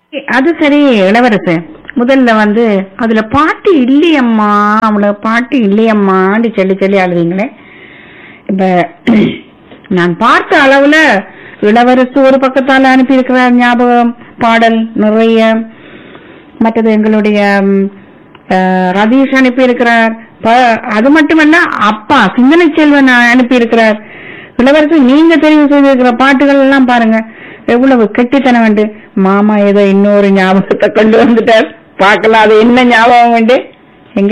அது சரி இளவரசு முதல்ல வந்து அதுல பாட்டு இல்லையம்மா அவள பாட்டு இல்லையம்மான்னு சொல்லி சொல்லி அழுவீங்களே இப்ப நான் பார்த்த அளவுல இளவரசு ஒரு பக்கத்தால அனுப்பி இருக்கிறார் ஞாபகம் பாடல் நிறைய மற்றது எங்களுடைய ம், அஹ், ரதீஷ் அனுப்பி இருக்கிறார் அது மட்டுமல்ல அப்பா சிந்தனை செல்வன் அனுப்பி இருக்கிறார் இளவரசு நீங்க தெரிவு செய்திருக்கிற பாட்டுகள் எல்லாம் பாருங்க எவ்வளவு கெட்டித்தனம் வேண்டு மாமா ஏதோ இன்னொரு ஞாபகத்தை கொண்டு வந்துட்டார் பார்க்கலாம் அது என்ன ஞாபகம் வேண்டு எங்க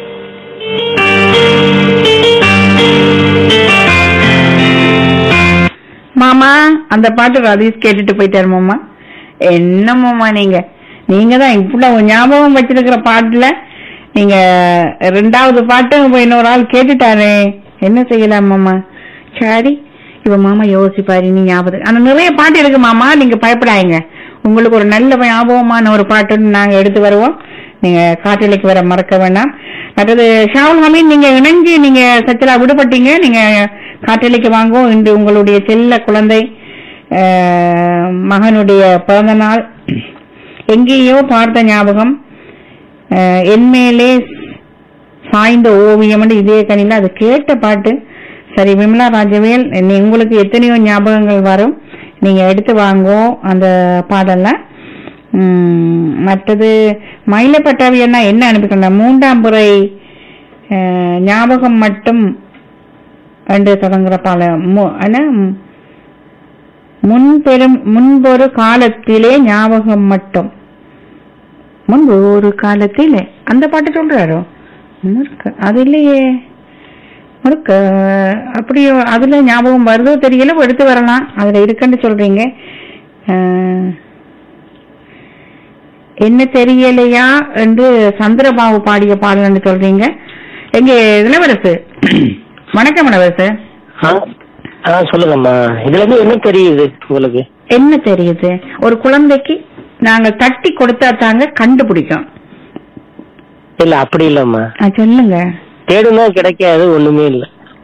மாமா அந்த பாட்டு ரதீஷ் கேட்டுட்டு போயிட்டாரு மாமா என்ன மாமா நீங்க நீங்க தான் இவ்வளவு ஞாபகம் வச்சிருக்கிற பாட்டுல நீங்க ரெண்டாவது பாட்டு இப்ப இன்னொரு ஆள் கேட்டுட்டாரே என்ன செய்யலாம் மாமா சரி இப்ப மாமா யோசிப்பாரு நீ ஞாபகம் ஆனா நிறைய பாட்டு இருக்கு மாமா நீங்க பயப்படாதீங்க உங்களுக்கு ஒரு நல்ல ஞாபகமான ஒரு பாட்டுன்னு நாங்க எடுத்து வருவோம் நீங்க காற்றலைக்கு வர மறக்க வேண்டாம் மற்றது ஷாவுல் ஹமீன் நீங்க இணைஞ்சு நீங்க சச்சலா விடுபட்டீங்க நீங்க காற்றலைக்கு வாங்குவோம் இன்று உங்களுடைய செல்ல குழந்தை அஹ், மகனுடைய பிறந்த நாள் எங்கேயோ பார்த்த ஞாபகம் அஹ், என்மேலே சாய்ந்த ஓவியம் இதே கணில அது கேட்ட பாட்டு சரி விமலா ராஜவேல் நீ உங்களுக்கு எத்தனையோ ஞாபகங்கள் வரும் நீங்க எடுத்து வாங்கோ அந்த பாடல்லாம் உம், மற்றது மயிலப்பட்டாவி அண்ணா என்ன அனுப்பிக்கணும் மூன்றாம் முறை அஹ், ஞாபகம் மட்டும் என்று தொடங்குற பாடம் மு- என்ன? முன்பெரும் முன்பொரு காலத்திலே ஞாபகம் மட்டும் முன்பு ஒரு காலத்திலே அந்த பாட்டு சொல்றாரோ முறுக்க அது இல்லையே முறுக்க அப்படியோ அதுல ஞாபகம் வருதோ தெரியல எடுத்து வரலாம் அதுல இருக்குன்னு சொல்றீங்க அஹ், என்ன தெரியலையா என்று சந்திரபாபு பாடிய பாடல்னு சொல்றீங்க எங்க இளவரசு வணக்கம் இளவரசு ஆ ஆ சொல்லுங்கம்மா இதுல இருந்து என்ன தெரியுது உங்களுக்கு என்ன தெரியுது ஒரு குழந்தைக்கு நாங்க தட்டி கொடுத்தா தாங்க கண்டுபிடிக்கும் இல்ல அப்படி இல்லம்மா ஆ, சொல்லுங்க தேடுனா கிடைக்காது ஒண்ணுமே இல்ல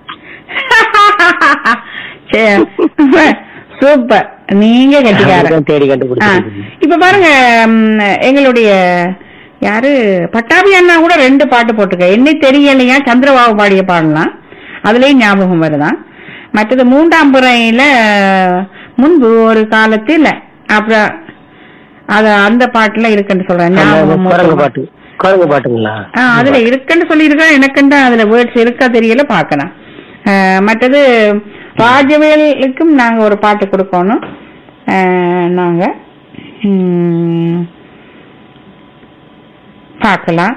சரி. சூப்பர் நீங்க கட்டிக்காரன் அதுதான் தேடி ஆ, கண்டுபிடிச்சிருக்கீங்க இப்ப பாருங்க ம், எங்களுடைய யாரு பட்டாபி அண்ணா கூட ரெண்டு பாட்டு போட்டிருக்க என்னை தெரியலையா சந்திரபாபு பாடிய பாடலாம் அதுலயும் ஞாபகம் வருதான் மற்றது மூன்றாம் முறையில முன்பு ஒரு காலத்தில் அப்புறம் அத அந்த பாட்டுல இருக்குன்னு சொல்றேன் ஞாபகம் குரங்கு மொத்தமா. பாட்டு குரங்கு பாட்டுங்களா ஆ, அதுல இருக்குன்னு சொல்லியிருக்கேன் எனக்குண்டா அதுல வேர்ட்ஸ் இருக்கா தெரியல பாக்கலாம் மற்றது ராஜவேலுக்கும் நாங்க ஒரு பாட்டு கொடுக்கணும் ஆ, நாங்க ம், பார்க்கலாம்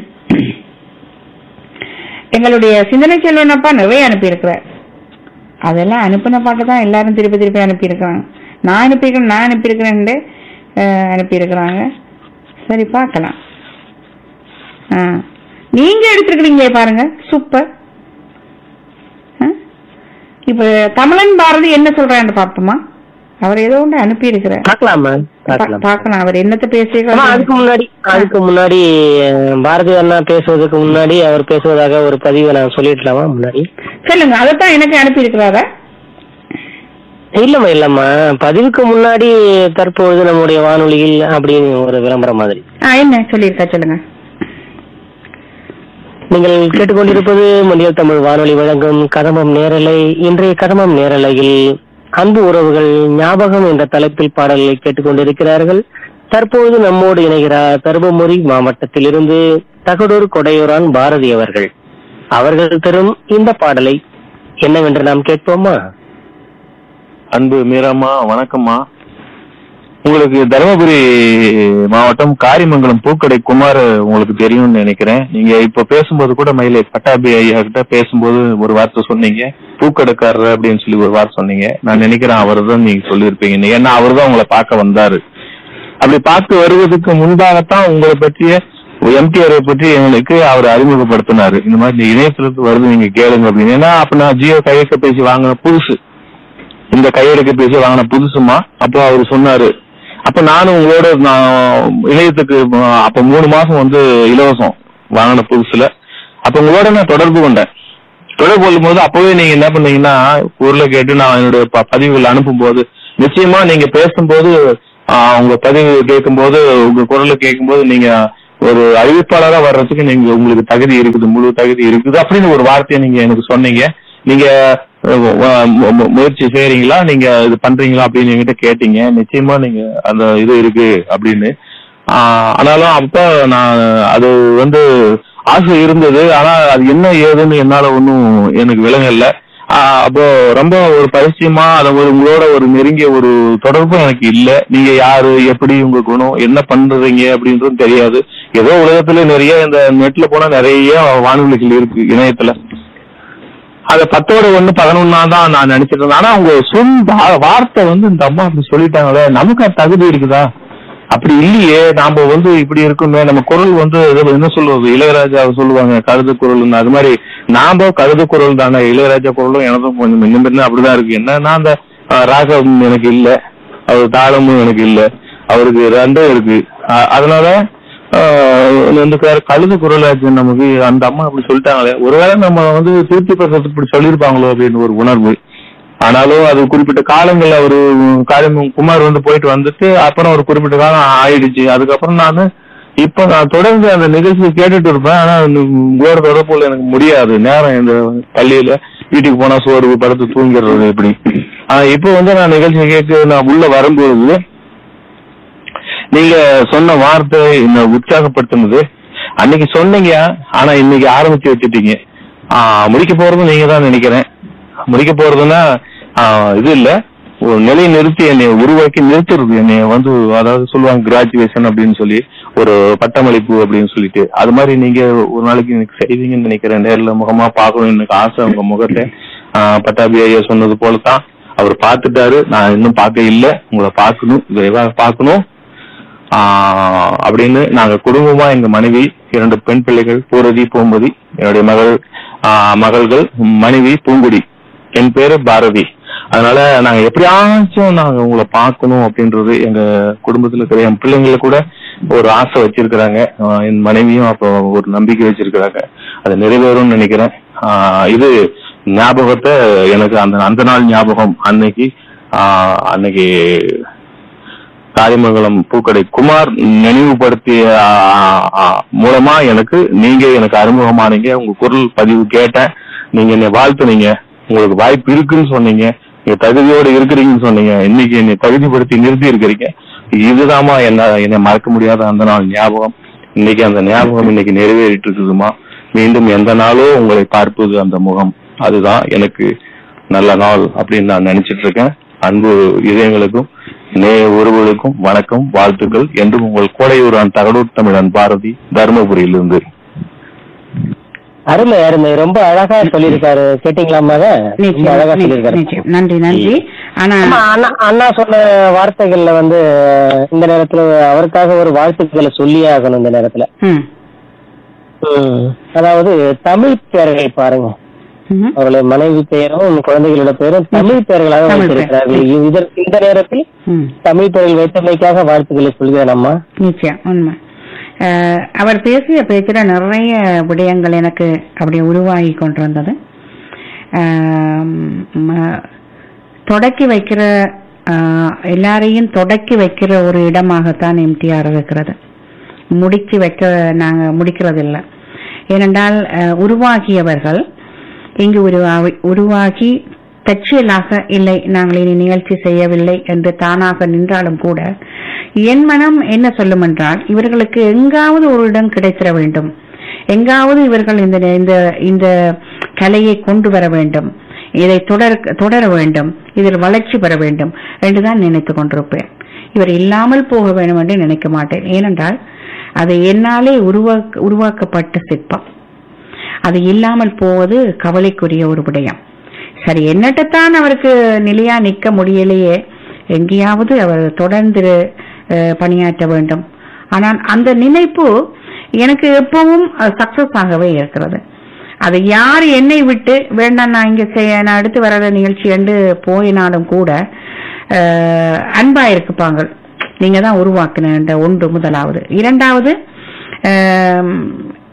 எங்களுடைய சிந்தனை செல்வனப்பா நிறைய அனுப்பியிருக்கிறார் அதெல்லாம் அனுப்பின பாட்டு தான் எல்லாரும் திருப்பி திருப்பி அனுப்பியிருக்கிறாங்க நான் அனுப்பியிருக்கேன் நான் அனுப்பியிருக்கிறேன் அனுப்பியிருக்கிறாங்க சரி பார்க்கலாம் ஆ. நீங்க எடுத்திருக்கிறீங்க பாருங்க சூப்பர் ஆ? இப்ப தமிழன் பாரதி என்ன சொல்றான்னு பாப்போமா அவர் ஏதோ ஒன்று அனுப்பி இருக்கிறார் பாக்கலாமா பாக்கலாம் பார்க்கலாம் அவர் என்னத்த ஆமா பேசியிருக்காரு அதுக்கு முன்னாடி அதுக்கு முன்னாடி அஹ், பாரதி அண்ணா பேசுவதற்கு முன்னாடி அவர் பேசுவதாக ஒரு பதிவை நான் சொல்லிடலாமா முன்னாடி சொல்லுங்க அதைத்தான் எனக்கு அனுப்பி இருக்கிறாரா இல்லம்மா இல்லம்மா பதிவுக்கு முன்னாடி தற்பொழுது நம்முடைய வானொலியில் அப்படின்னு ஒரு விளம்பரம் மாதிரி ஆ என்ன சொல்லியிருக்கா சொல்லுங்க நீங்கள் கேட்டுக்கொண்டிருப்பது மொழியல் தமிழ் வானொலி வழங்கும் கதமம் நேரலை இன்றைய கதமம் நேரலையில் அன்பு உறவுகள் ஞாபகம் என்ற தலைப்பில் பாடல்களை கேட்டுக்கொண்டிருக்கிறார்கள் தற்பொழுது நம்மோடு இணைகிறார் தருமபுரி மாவட்டத்திலிருந்து தகடூர் கொடையூரான் பாரதி அவர்கள் அவர்கள் தரும் இந்த பாடலை என்னவென்று நாம் கேட்போமா அன்பு மீராம்மா வணக்கம்மா உங்களுக்கு தருமபுரி மாவட்டம் காரிமங்கலம் பூக்கடை குமார் உங்களுக்கு தெரியும்னு நினைக்கிறேன் நீங்க இப்ப பேசும்போது கூட மயிலை பட்டாபி ஐயா கிட்ட பேசும்போது ஒரு வார்த்தை சொன்னீங்க பூக்கடைக்காரர் அப்படின்னு சொல்லி ஒரு வார்த்தை சொன்னீங்க நான் நினைக்கிறேன் அவர் தான் நீங்க சொல்லியிருப்பீங்க ஏன்னா அவர் தான் உங்களை பார்க்க வந்தாரு அப்படி பார்த்து வருவதற்கு முன்பாகத்தான் உங்களை பற்றிய எம்டிஆரை பற்றி எங்களுக்கு அவர் அறிமுகப்படுத்தினாரு இந்த மாதிரி இந்த இணையதளத்து வருது நீங்க கேளுங்க அப்படின்னு ஏன்னா அப்ப நான் ஜியோ கையெழுத்த பேசி வாங்கின புதுசு இந்த கையெழுக்க பேசி வாங்கின புதுசுமா அப்போ அவர் சொன்னாரு அப்ப நானும் உங்களோட நான் இணையத்துக்கு அஹ், அப்ப மூணு மாசம் வந்து இலவசம் வாங்கின புதுசுல அப்ப உங்களோட நான் தொடர்பு கொண்டேன் தொடர்பு கொள்ளும்போது அப்பவே நீங்க என்ன பண்ணீங்கன்னா ஊர்ல கேட்டு நான் என்னுடைய ப- பதிவுகள் அனுப்பும்போது நிச்சயமா நீங்க பேசும்போது ஆஹ் உங்க பதிவு கேட்கும்போது உங்க குரலை கேட்கும்போது நீங்க ஒரு அறிவிப்பாளரா வர்றதுக்கு நீங்க உங்களுக்கு தகுதி இருக்குது முழு தகுதி இருக்குது அப்படின்னு ஒரு வார்த்தையை நீங்க எனக்கு சொன்னீங்க நீங்க அஹ், வ- மு- மு- முயற்சி செய்றீங்களா நீங்க இது பண்றீங்களா அப்படின்னு என்கிட்ட கேட்டீங்க நிச்சயமா நீங்க அந்த இது இருக்கு அப்படின்னு ஆஹ், ஆனாலும் அப்ப நான் அது வந்து ஆசை இருந்தது ஆனா அது என்ன ஏதுன்னு என்னால ஒன்றும் எனக்கு விளங்கல ஆஹ் அப்போ ரொம்ப ஒரு பரிச்சயமா அதை ஒரு உங்களோட ஒரு நெருங்கிய ஒரு தொடர்பும் எனக்கு இல்ல நீங்க யாரு எப்படி உங்க குணம் என்ன பண்றீங்க அப்படின்றதும் தெரியாது ஏதோ உலகத்துல நிறைய இந்த நெட்ல போனா நிறைய வானொலிகள் இருக்கு இணையத்துல அத பத்தோட ஒண்ணு பதினொன்னா தான் நான் நினைச்சிட்டு இருந்தேன் ஆனா அவங்க சொல் வா- வார்த்தை வந்து இந்த அம்மா அப்படி சொல்லிட்டாங்களே நமக்கு அது தகுதி இருக்குதா அப்படி இல்லையே நாம வந்து இப்படி இருக்குமே நம்ம குரல் வந்து ஏதோ என்ன சொல்லுவது இளையராஜா சொல்லுவாங்க கழுது குரல் அது மாதிரி நாம கழுது குரல் தானே இளையராஜா குரலும் எனக்கும் கொஞ்சம் முன்ன பின்ன அப்படிதான் இருக்கு என்னன்னா அந்த அஹ், ராகம் எனக்கு இல்ல அவர் தாளமும் எனக்கு இல்ல அவருக்கு ரெண்டும் இருக்கு அஹ், அதனால ஆஹ், இந்த க- கழுது குரல் ஆச்சு நமக்கு அந்த அம்மா அப்படி சொல்லிட்டாங்களே ஒருவேளை நம்ம வந்து திருப்தி பெறத்துக்கு இப்படி சொல்லியிருப்பாங்களோ அப்படின்னு ஒரு உணர்வு ஆனாலும் அது குறிப்பிட்ட காலங்கள்ல ஒரு காலம் குமார் வந்து போயிட்டு வந்துட்டு அப்புறம் ஒரு குறிப்பிட்ட காலம் ஆயிடுச்சு அதுக்கப்புறம் நான் இப்ப நான் தொடர்ந்து அந்த நிகழ்ச்சி கேட்டுட்டு இருப்பேன் ஆனா இந்த உங்களோட தொடர்புல எனக்கு முடியாது நேரம் இந்த பள்ளியில வீட்டுக்கு போனா சோர்வு படுத்து தூங்கிடுறது எப்படி ஆனா இப்ப வந்து நான் நிகழ்ச்சி கேட்க நான் உள்ள வரும்பொழுது நீங்க சொன்ன வார்த்தை என்ன உற்சாகப்படுத்தினது அன்னைக்கு சொன்னீங்க ஆனா இன்னைக்கு ஆரம்பிச்சு வச்சுட்டீங்க ஆஹ் முடிக்க போறதும் நீங்க தான் நினைக்கிறேன் முடிக்க போறதுன்னா ஆஹ் இது இல்ல ஒரு நிலை நிறுத்தி என்னை உருவாக்கி நிறுத்துறது என்னை வந்து அதாவது சொல்லுவாங்க கிராஜுவேஷன் அப்படின்னு சொல்லி ஒரு பட்டமளிப்பு அப்படின்னு சொல்லிட்டு அது மாதிரி நீங்க ஒரு நாளைக்கு எனக்கு செய்வீங்கன்னு நினைக்கிறேன் நேர்ல முகமா பார்க்கணும் எனக்கு ஆசை உங்க முகத்தை ஆஹ் பட்டாபி ஐயா சொன்னது போல தான் அவர் பார்த்துட்டாரு நான் இன்னும் பார்க்க இல்ல உங்களை பார்க்கணும் விரைவாக பார்க்கணும் ஆஹ் அப்படின்னு நாங்க குடும்பமா எங்க மனைவி இரண்டு பெண் பிள்ளைகள் பூரதி பூம்பதி என்னுடைய மகள் ஆஹ் மகள்கள் மனைவி பூங்குடி என் பேரு பாரதி அதனால நாங்க எப்படியாச்சும் நாங்க உங்களை பார்க்கணும் அப்படின்றது எங்க குடும்பத்துல இருக்கிற என் பிள்ளைங்கள கூட ஒரு ஆசை வச்சிருக்கிறாங்க ஆஹ் என் மனைவியும் அப்போ ஒரு நம்பிக்கை வச்சிருக்கிறாங்க அது நிறைவேறும்னு நினைக்கிறேன் ஆஹ் இது ஞாபகத்தை எனக்கு அந்த அந்த நாள் ஞாபகம் அன்னைக்கு ஆஹ் அன்னைக்கு காரிமங்கலம் பூக்கடை குமார் நினைவுபடுத்திய ஆ, ஆ, மூலமா எனக்கு நீங்க எனக்கு அறிமுகமானீங்க உங்க குரல் பதிவு கேட்டேன் நீங்க என்னை வாழ்த்துனீங்க உங்களுக்கு வாய்ப்பு இருக்குன்னு சொன்னீங்க நீங்க தகுதியோட இருக்கிறீங்கன்னு சொன்னீங்க இன்னைக்கு என்னை தகுதிப்படுத்தி நிறுத்தி இருக்கிறீங்க இதுதாம்மா என்ன என்னை மறக்க முடியாத அந்த நாள் ஞாபகம் இன்னைக்கு அந்த ஞாபகம் இன்னைக்கு நிறைவேறிட்டு இருக்குதுமா மீண்டும் எந்த நாளோ உங்களை பார்ப்பது அந்த முகம் அதுதான் எனக்கு நல்ல நாள் அப்படின்னு நான் நினைச்சிட்டு இருக்கேன் அன்பு இதயங்களுக்கும் நேய உறவுகளுக்கும் வணக்கம் வாழ்த்துக்கள் என்றும் உங்கள் கோடையூரான் தகடூர் தமிழன் பாரதி தருமபுரியிலிருந்து அருமை அருமை ரொம்ப அழகா சொல்லியிருக்காரு கேட்டீங்களாமா அதை? ரொம்ப அழகா நிச்சயம், சொல்லியிருக்காரு நிச்சயம். நன்றி நன்றி ஆனா ஆமா, அண்ணா அண்ணா சொன்ன வார்த்தைகள்ல வந்து இந்த நேரத்துல அவருக்காக ஒரு வாழ்த்துக்களை சொல்லியே ஆகணும் இந்த நேரத்துல ம், ம். அதாவது தமிழ் பெயர்களை பாருங்க ம். அவருடைய மனைவி பெயரும் குழந்தைகளோட பெயரும் தமிழ் பெயர்களாக தமிழ் வைத்திருக்கிறார்கள் இதற்கு இந்த நேரத்தில் ம். தமிழ் பெயர்கள் வைத்தமைக்காக வாழ்த்துக்களை சொல்கிறேன் அம்மா நிச்சயம் உண்மை அஹ், அவர் பேசிய பேச்சுல நிறைய விடயங்கள் எனக்கு அப்படி உருவாகி கொண்டிருந்தது ஆம், ம- தொடக்கி வைக்கிற ஆஹ், எல்லாரையும் தொடக்கி வைக்கிற ஒரு இடமாகத்தான் எம்டிஆர் இருக்கிறது முடிச்சு வைக்க நாங்க முடிக்கிறதில்லை ஏனென்றால் அஹ், உருவாகியவர்கள் இங்கு உருவாகி உருவாகி தற்செயலாக இல்லை நாங்கள் இனி நிகழ்ச்சி செய்யவில்லை என்று தானாக நின்றாலும் கூட என் மனம் என்ன சொல்லும் என்றால் இவர்களுக்கு எங்காவது ஒரு இடம் கிடைத்திட வேண்டும் எங்காவது இவர்கள் இந்த இந்த இந்த கலையை கொண்டு வர வேண்டும் இதை தொடர தொடர வேண்டும் இதில் வளர்ச்சி பெற வேண்டும் என்றுதான் நினைத்துக் கொண்டிருப்பேன் இவர் இல்லாமல் போக வேண்டும் என்று நினைக்க மாட்டேன் ஏனென்றால் அது என்னாலே உருவாக்க உருவாக்கப்பட்ட சிற்பம் அது இல்லாமல் போவது கவலைக்குரிய ஒரு விடயம் சரி என்னட்டத்தான் அவருக்கு நிலையா நிக்க முடியலையே எங்கேயாவது அவர் தொடர்ந்து அஹ், பணியாற்ற வேண்டும் ஆனால் அந்த நினைப்பு எனக்கு எப்பவும் சக்சஸ் ஆகவே இருக்கிறது அது யார் என்னை விட்டு வேண்டாம் நான் இங்க செய்ய நான் அடுத்து வர நிகழ்ச்சி என்று போயினாலும் கூட அஹ், அன்பா இருக்குப்பாங்க நீங்க தான் உருவாக்குன ஒன்று முதலாவது இரண்டாவது ஆம்,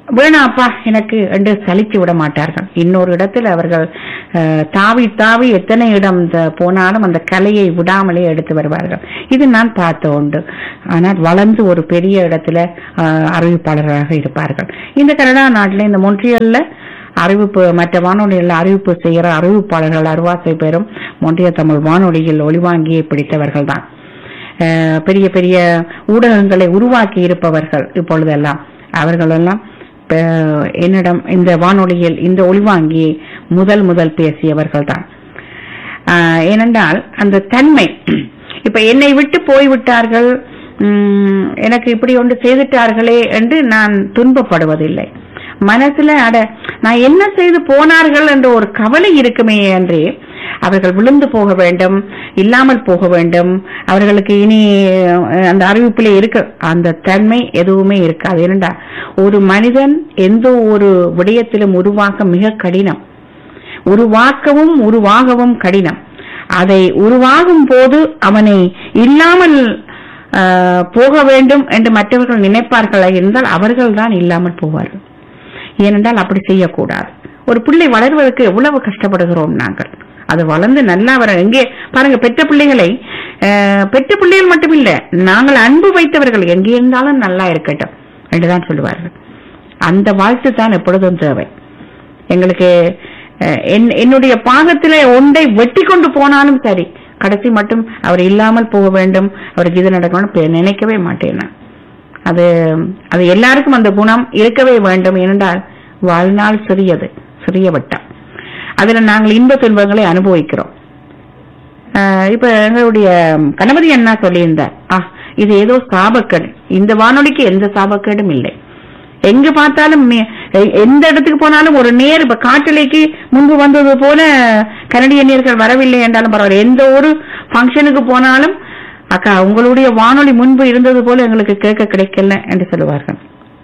வேணாப்பா எனக்கு என்று சலிச்சு விட மாட்டார்கள் இன்னொரு இடத்தில் அவர்கள் அஹ், தாவி தாவி எத்தனை இடம் த- போனாலும் அந்த கலையை விடாமலே எடுத்து வருவார்கள் இது நான் பார்த்த உண்டு ஆனால் வளர்ந்து ஒரு பெரிய இடத்துல அஹ், அறிவிப்பாளராக இருப்பார்கள் இந்த கனடா நாட்டில் இந்த மொன்றியல்ல அறிவிப்பு மற்ற வானொலியில் அறிவிப்பு செய்கிற அறிவிப்பாளர்கள் அருவாசை பெறும் மொன்றிய தமிழ் வானொலியில் ஒளிவாங்கியை பிடித்தவர்கள் தான் அஹ் பெரிய பெரிய ஊடகங்களை உருவாக்கி இருப்பவர்கள் இப்பொழுதெல்லாம் அவர்களெல்லாம் இப்ப என்னிடம் இந்த வானொலியில் இந்த ஒளிவாங்கியை முதல் முதல் பேசியவர்கள் தான் ஏனென்றால் அந்த தன்மை இப்ப என்னை விட்டு போய்விட்டார்கள் உம், எனக்கு இப்படி ஒன்று செய்துட்டார்களே என்று நான் துன்பப்படுவதில்லை மனசுல அட நான் என்ன செய்து போனார்கள் என்ற ஒரு கவலை இருக்குமே அன்றே அவர்கள் விழுந்து போக வேண்டும் இல்லாமல் போக வேண்டும் அவர்களுக்கு இனி அஹ், அந்த அறிவிப்பிலே இருக்க அந்த தன்மை எதுவுமே இருக்காது ஏனென்றா ஒரு மனிதன் எந்த ஒரு விடயத்திலும் உருவாக்க மிக கடினம் உருவாக்கவும் உருவாகவும் கடினம் அதை உருவாகும் போது அவனை இல்லாமல் ஆஹ், போக வேண்டும் என்று மற்றவர்கள் நினைப்பார்களா இருந்தால் அவர்கள் தான் இல்லாமல் போவார்கள் ஏனென்றால் அப்படி செய்யக்கூடாது ஒரு பிள்ளை வளர்வதற்கு எவ்வளவு கஷ்டப்படுகிறோம் நாங்கள் அது வளர்ந்து நல்லா வர எங்கே பாருங்க பெற்ற பிள்ளைகளை ஆஹ், பெற்ற பிள்ளைகள் மட்டுமில்ல நாங்கள் அன்பு வைத்தவர்கள் எங்கே இருந்தாலும் நல்லா இருக்கட்டும் என்றுதான் சொல்லுவார்கள் அந்த வாழ்த்து தான் எப்பொழுதும் தேவை எங்களுக்கு அஹ், என்- என்னுடைய பாகத்திலே ஒன்றை வெட்டி கொண்டு போனாலும் சரி கடைசி மட்டும் அவர் இல்லாமல் போக வேண்டும் அவருக்கு இது நடக்கணும் பே- நினைக்கவே மாட்டேன் நான் அது அது எல்லாருக்கும் அந்த குணம் இருக்கவே வேண்டும் ஏனென்றால் வாழ்நாள் சிறியது சிறிய வட்டம் அதுல நாங்கள் இன்ப துன்பங்களை அனுபவிக்கிறோம் ஆஹ் இப்ப எங்களுடைய கணபதி அண்ணா சொல்லியிருந்தார் ஆ இது ஏதோ சாபக்கேடு இந்த வானொலிக்கு எந்த சாபக்கேடும் இல்லை எங்க பார்த்தாலும் மே- எ- எந்த இடத்துக்கு போனாலும் ஒரு நேர் இப்ப காட்டலைக்கு முன்பு வந்தது போல கனடியனியர்கள் வரவில்லை என்றாலும் பரவாயில்ல எந்த ஒரு ஃபங்க்ஷனுக்கு போனாலும் அக்கா உங்களுடைய வானொலி முன்பு இருந்தது போல எங்களுக்கு கேட்க கிடைக்கல என்று சொல்லுவார்கள்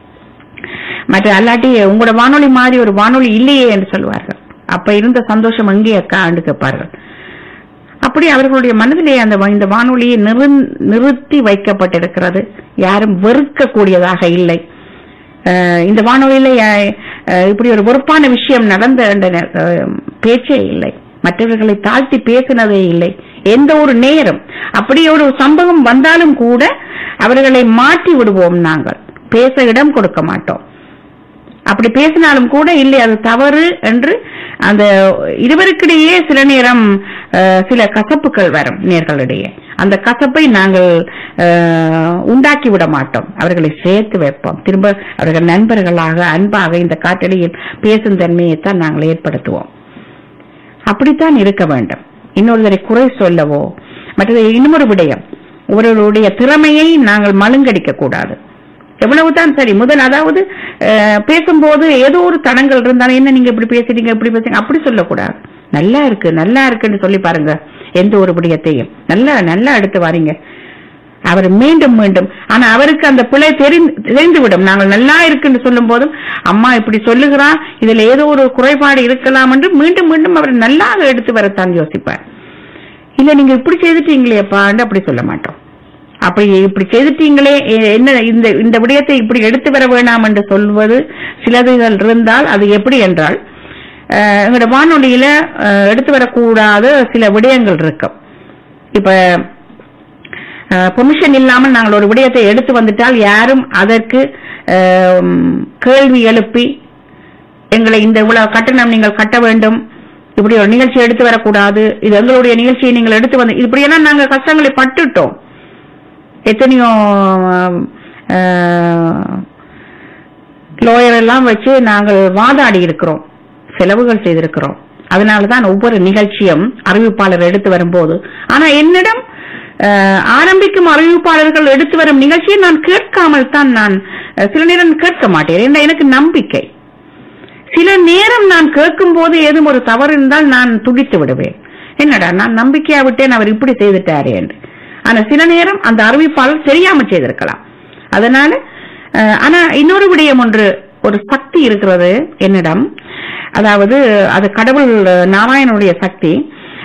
மற்ற அல்லாட்டி உங்களோட வானொலி மாதிரி ஒரு வானொலி இல்லையே என்று சொல்லுவார்கள் அப்ப இருந்த சந்தோஷம் எங்கே அக்கா என்று கேட்பார்கள் அப்படி அவர்களுடைய மனதிலே அந்த வா- இந்த வானொலியை நிறு- நிறுத்தி வைக்கப்பட்டிருக்கிறது யாரும் வெறுக்கக்கூடியதாக இல்லை அஹ் இந்த வானொலியில அஹ், அஹ், இப்படி ஒரு வெறுப்பான விஷயம் நடந்த என்ற நே- அஹ், பேச்சே இல்லை மற்றவர்களை தாழ்த்தி பேசினதே இல்லை எந்த ஒரு நேரம் அப்படி ஒரு சம்பவம் வந்தாலும் கூட அவர்களை மாற்றி விடுவோம் நாங்கள் பேச இடம் கொடுக்க மாட்டோம் அப்படி பேசினாலும் கூட இல்லை அது தவறு என்று அந்த இருவருக்கிடையே சில நேரம் அஹ், சில கசப்புகள் வரும் நேர்களிடையே அந்த கசப்பை நாங்கள் அஹ், உண்டாக்கி விட மாட்டோம் அவர்களை சேர்த்து வைப்போம் திரும்ப அவர்கள் நண்பர்களாக அன்பாக இந்த காட்டடியில் பேசும் தன்மையைத்தான் நாங்கள் ஏற்படுத்துவோம் அப்படித்தான் இருக்க வேண்டும் இன்னொருவரை குறை சொல்லவோ மற்றது இன்னொரு விடயம் ஒருவருடைய திறமையை நாங்கள் மழுங்கடிக்க கூடாது எவ்வளவுதான் சரி முதல் அதாவது அஹ், பேசும்போது ஏதோ ஒரு தடங்கள் இருந்தாலும் என்ன நீங்க இப்படி பேசுறீங்க இப்படி பேசுறீங்க அப்படி சொல்லக்கூடாது நல்லா இருக்கு நல்லா இருக்குன்னு சொல்லி பாருங்க எந்த ஒரு விடயத்தையும் நல்லா நல்லா எடுத்து வாரீங்க அவர் மீண்டும் மீண்டும் ஆனா அவருக்கு அந்த பிழை தெரிந்து தெரிந்துவிடும் நாங்கள் நல்லா இருக்குன்னு சொல்லும் போதும் அம்மா இப்படி சொல்லுகிறா இதுல ஏதோ ஒரு குறைபாடு இருக்கலாம் என்று மீண்டும் மீண்டும் அவர் நல்லாக எடுத்து வரத்தான் யோசிப்பார் இல்ல நீங்க இப்படி செய்துட்டீங்களேப்பான்னு அப்படி சொல்ல மாட்டோம் அப்படி இப்படி செய்துட்டீங்களே எ- என்ன இந்த இந்த விடயத்தை இப்படி எடுத்து வர வேணாம் என்று சொல்வது சிலதுகள் இருந்தால் அது எப்படி என்றால் அஹ், எங்களோட வானொலியில அஹ், எடுத்து வரக்கூடாத சில விடயங்கள் இருக்கும் இப்ப பெர்மிஷன் இல்லாமல் நாங்கள் ஒரு விடயத்தை எடுத்து வந்துட்டால் யாரும் அதற்கு அஹ், கேள்வி எழுப்பி எங்களை இந்த இவ்வளவு கட்டணம் நீங்கள் கட்ட வேண்டும் இப்படி ஒரு நிகழ்ச்சி எடுத்து வரக்கூடாது இது எங்களுடைய நிகழ்ச்சியை நீங்கள் எடுத்து வந்து இப்படியெல்லாம் நாங்க கஷ்டங்களை பட்டுட்டோம் எத்தனையோ லோயர் எல்லாம் வச்சு நாங்கள் வாதாடி இருக்கிறோம் செலவுகள் செய்திருக்கிறோம் அதனாலதான் ஒவ்வொரு நிகழ்ச்சியும் அறிவிப்பாளர் எடுத்து வரும்போது ஆனா என்னிடம் அஹ், ஆரம்பிக்கும் அறிவிப்பாளர்கள் எடுத்து வரும் நிகழ்ச்சியை நான் கேட்காமல் தான் நான் அஹ், சில நேரம் கேட்க மாட்டேன் ஏன்னா எனக்கு நம்பிக்கை சில நேரம் நான் கேட்கும் போது ஏதும் ஒரு தவறு இருந்தால் நான் துடித்து விடுவேன் என்னடா நான் நம்பிக்கையா விட்டேன் அவர் இப்படி செய்துட்டாரே என்று ஆனா சில நேரம் அந்த அறிவிப்பாளர் தெரியாம செய்திருக்கலாம் அதனால அஹ், ஆனா இன்னொரு விடயம் ஒன்று ஒரு சக்தி இருக்கிறது என்னிடம் அதாவது அது கடவுள் அஹ், நாராயணனுடைய சக்தி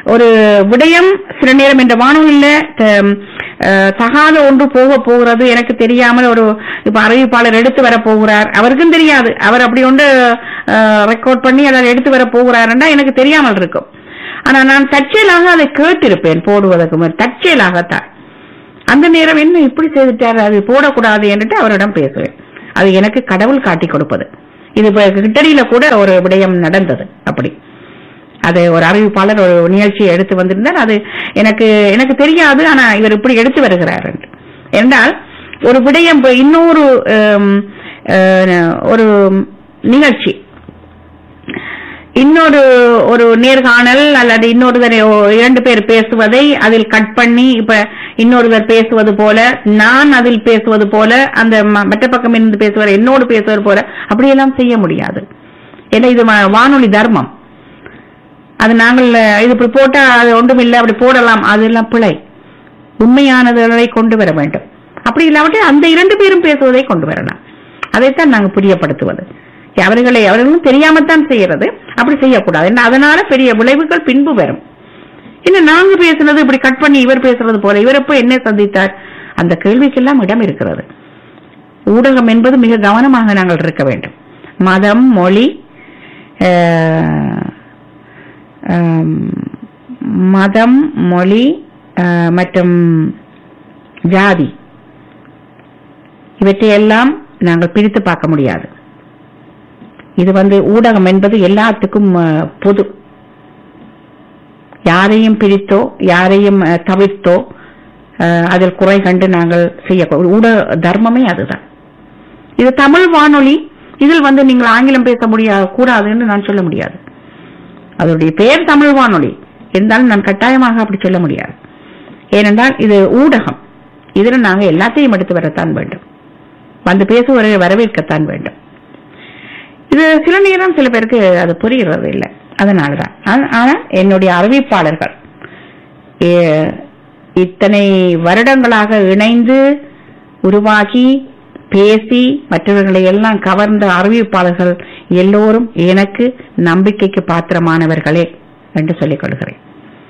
ஒரு விடயம் சில நேரம் இந்த வானொலியில த- அஹ், தகாத ஒன்று போக போகிறது எனக்கு தெரியாமல் ஒரு இப்ப அறிவிப்பாளர் எடுத்து வர போகிறார் அவருக்கும் தெரியாது அவர் அப்படி ஒன்று ரெக்கார்ட் பண்ணி அதை எடுத்து வர போகிறாருன்னா எனக்கு தெரியாமல் இருக்கும் ஆனா நான் தற்செயலாக அதை கேட்டிருப்பேன் போடுவதற்கு முன் தற்செயலாகத்தான் அந்த நேரம் என்ன இப்படி செய்துட்டாரு அது போடக்கூடாது என்றுட்டு அவரிடம் பேசுவேன் அது எனக்கு கடவுள் காட்டி கொடுப்பது இது இப்ப கிட்டடியில கூட ஒரு விடயம் நடந்தது அப்படி அது ஒரு அறிவிப்பாளர் ஒரு நிகழ்ச்சியை எடுத்து வந்திருந்தார் அது எனக்கு எனக்கு தெரியாது ஆனா இவர் இப்படி எடுத்து வருகிறார் என்று. என்றால் ஒரு விடயம் இப்ப இன்னொரு ஹம், அஹ், ஒரு நிகழ்ச்சி இன்னொரு ஒரு நேர்காணல் அல்லது இன்னொருவர் இரண்டு பேர் பேசுவதை அதில் கட் பண்ணி இப்ப இன்னொருவர் பேசுவது போல நான் அதில் பேசுவது போல அந்த ம- மற்ற பக்கம் இருந்து பேசுவார் என்னோடு பேசுவது போல அப்படியெல்லாம் செய்ய முடியாது ஏன்னா இது ம- வானொலி தர்மம் அது நாங்கள் இது இப்படி போட்டா அது ஒன்றும் இல்லை அப்படி போடலாம் அதெல்லாம் பிழை உண்மையானதை கொண்டு வர வேண்டும் அப்படி இல்லாவிட்டால் அந்த இரண்டு பேரும் பேசுவதை கொண்டு வரலாம் அதைத்தான் நாங்கள் புரியப்படுத்துவது அவர்களை அவர்களும் தெரியாமத்தான் செய்யறது அப்படி செய்யக்கூடாது என்ன அதனால பெரிய விளைவுகள் பின்பு வரும் என்ன நாங்க பேசுனது இப்படி கட் பண்ணி இவர் பேசுறது போல இவர் எப்ப என்ன சந்தித்தார் அந்த கேள்விக்கெல்லாம் இடம் இருக்கிறது ஊடகம் என்பது மிக கவனமாக நாங்கள் இருக்க வேண்டும் மதம் மொழி அஹ், ஆம், மதம் மொழி அஹ், மற்றும் ஜாதி இவற்றையெல்லாம் நாங்கள் பிரித்து பார்க்க முடியாது இது வந்து ஊடகம் என்பது எல்லாத்துக்கும் அஹ், பொது யாரையும் பிரித்தோ யாரையும் அஹ், தவிர்த்தோ அஹ், அதில் குறை கண்டு நாங்கள் செய்ய ஊடக தர்மமே அதுதான் இது தமிழ் வானொலி இதில் வந்து நீங்கள் ஆங்கிலம் பேச முடியாது கூடாதுன்னு நான் சொல்ல முடியாது அதனுடைய பெயர் தமிழ் வானொலி இருந்தாலும் நான் கட்டாயமாக அப்படி சொல்ல முடியாது ஏனென்றால் இது ஊடகம் இதில் நாங்க எல்லாத்தையும் எடுத்து வரத்தான் வேண்டும் வந்து பேசுவரை வரவேற்கத்தான் வேண்டும் இது சில நேரம் சில பேருக்கு அது புரிகிறது இல்லை அதனாலதான் ஆனா- ஆனா என்னுடைய அறிவிப்பாளர்கள் ஏ- இத்தனை வருடங்களாக இணைந்து உருவாகி பேசி மற்றவர்களை எல்லாம் கவர்ந்த அறிவிப்பாளர்கள் எல்லோரும் எனக்கு நம்பிக்கைக்கு பாத்திரமானவர்களே என்று சொல்லிக் கொள்கிறேன்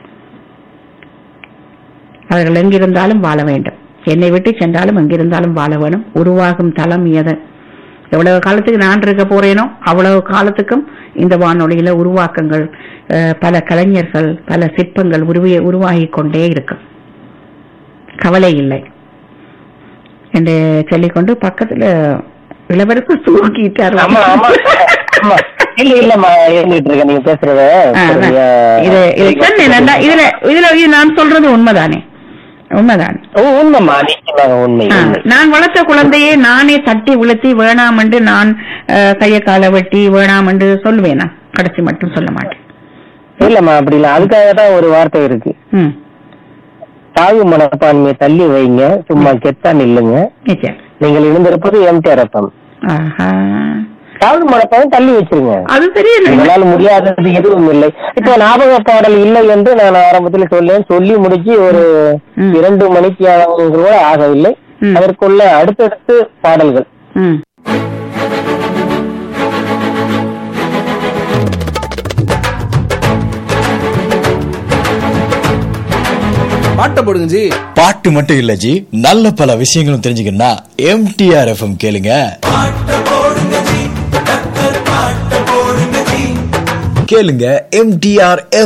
அவர்கள் எங்கிருந்தாலும் வாழ வேண்டும் என்னை விட்டு சென்றாலும் எங்கிருந்தாலும் வாழ வேணும் உருவாகும் தளம் எது எவ்வளவு காலத்துக்கு நான் இருக்க போறேனோ அவ்வளவு காலத்துக்கும் இந்த வானொலியில உருவாக்கங்கள் அஹ், பல கலைஞர்கள் பல சிற்பங்கள் உருவி உருவாகிக் கொண்டே இருக்கும் கவலை இல்லை என்று சொல்லிக்கொண்டு பக்கத்துல இளவரசர் தூக்கிட்டார் ஆமா ஆமா ஆமா இல்ல இல்லம்மா எழுந்துட்டு இருக்கேன் நீங்க பேசுறத ஆ, அதான். சரியா? இது இது சொன்னேன் நல்லா. இதுல இதுல இது நான் சொல்றது உண்மைதானே உண்மைதான் ஓ, உண்மைம்மா நிச்சயமாக உண்மை ஆ, உண்மை. நான் வளர்த்த குழந்தையை நானே தட்டி உளுத்தி வேணாமென்று நான் அஹ், கைய காலை வெட்டி வேணாமென்று சொல்லுவேனா கடைசி மட்டும் சொல்ல மாட்டேன் இல்லம்மா அப்படி இல்ல அதுக்காக தான் ஒரு வார்த்தை இருக்கு ம் தாழ்வு மனப்பான்மையை தள்ளி வைங்க சும்மா கெத்தா நில்லுங்க நிச்சயம் நீங்கள் இணைந்திருப்பது எம்டிஆர் எஃப்எம் ஆஹா தாழ்வு மனப்பான்மை தள்ளி வச்சிருங்க அது தெரியல உங்களால் முடியாதது எதுவும் இல்லை இப்போ ஞாபக பாடல் இல்லை என்று நான் ஆரம்பத்தில் சொல்லேன் சொல்லி முடிச்சு ஒரு ம். இரண்டு மணிக்கு கூட ஆகவில்லை ம். அதற்குள்ள அடுத்தடுத்து பாடல்கள் ம் பாட்டை போடுங்க ஜி பாட்டு மட்டும் இல்ல ஜி நல்ல பல விஷயங்களும் தெரிஞ்சுக்கணும்னா எம்டிஆர் எஃப்எம் கேளுங்க கேளுங்க எம்டிஆர்